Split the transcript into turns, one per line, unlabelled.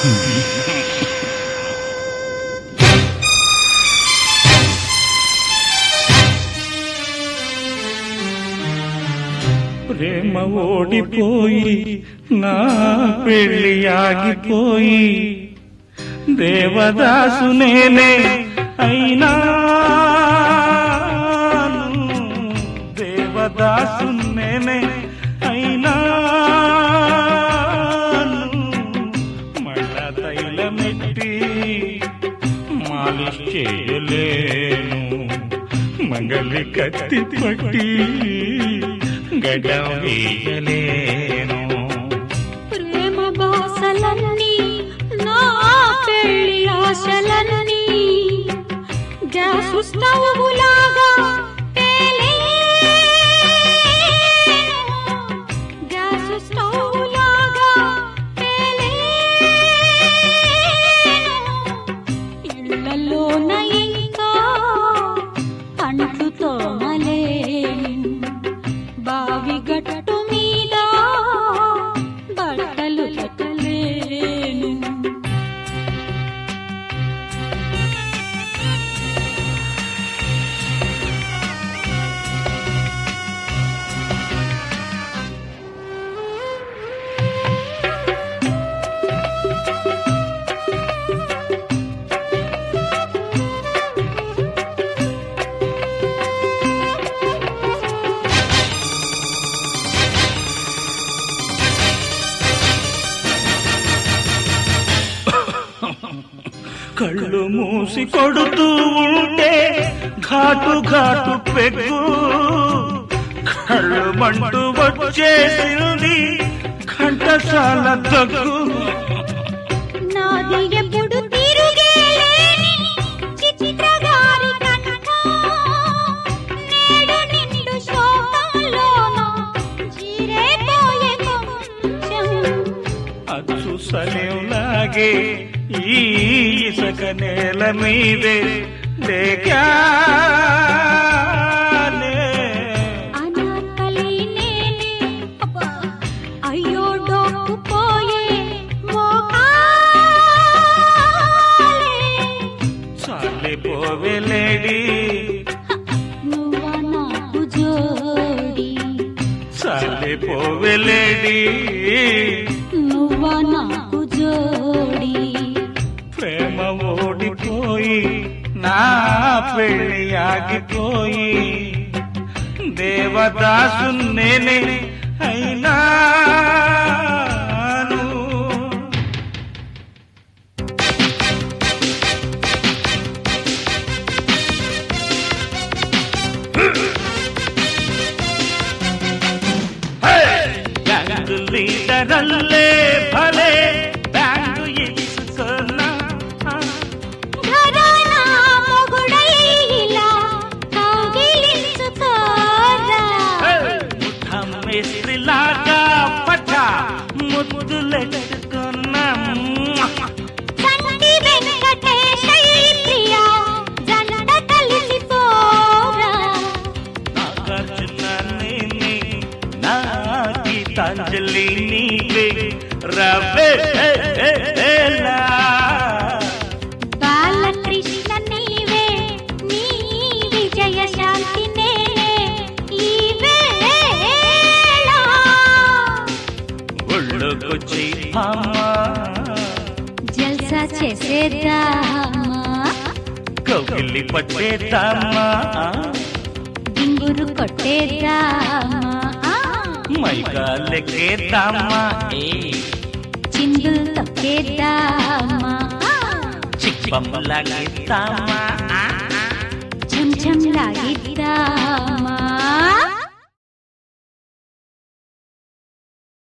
ప్రేమ ఓడిపోయి నా పెళ్లి ఆగిపోయి దేవదాసు నేనే అయినా దేవదాసు నేనే అయినా మళ్ళ తైలమెట్టి మాలిష్ చేయలేను మంగళి కత్తి పట్టి గడ్డం వేయలేను
ప్రేమ బాసలన్నీ నా పెళ్లి ఆశలన్నీ గ్యాస్ స్టవ్ లాగా గ్యాస్ స్టవ్ లాగా ఇళ్లలోన ఇంకా అంట్లు తోమలేను బావి గట్టు మీద బట్టలు పెట్టలేను
కళ్ళు మూసి కొడుతూ ఉంటే ఘాటు ఘాటు పెగ్గు కళ్ళు మంటూ వచ్చేసింది ఘంటసాల దగ్గు
నాది ఎప్పుడు తిరుగేలేని చిత్రగారి కనుక నేడు నిండు శోకంలోన జీరేపోయే కొంచెం
అచ్చు సలేలాగే ఈ ఇసక నేల మీదే దేగానే
అనార్కలి నేనే అబ్బా, అయ్యో డోక్కుపోయే మోకాలే.
చాలే పోవెలేడి
నువ్వా నాకు జోడి
చాలే పోవెలేడి
నువ్వా నాకు జోడి
ప్రేమ ఓడిపోయి నా పెళ్లి ఆగిపోయి దేవదాసు నేనే అయినాను బ్యాంకు లీడరల్లే భలే బ్యాంకు ఇచ్చుకున్నా
ఘరానా మొగుడై ఇలా కౌగిలించుకోరా.
మేస్త్రిలాగా పట ముద్దులెట్టుకున్నా
చంటి వెంకటేశయ్య ప్రియా, జంట కలిసిపోరా.
నాగార్జున నేనే నా గీతాంజలి నీవే రవే
బాలకృష్ణ నీవే, నీ విజయ శాంతి నేనే, ఈ వేళ.
ఒళ్ళొకొచ్చి అమ్మా
జల్సా చేసేద్దామా
కౌగిలి పట్టేద్దామా
డింగురు కొట్టేద్దామా
మైకా లెక్కేద్దామా ఏ
చిందులు తొక్కేద్దామా
చిప్పంలాగేద్దామా
చెం చెం లాగిద్దామా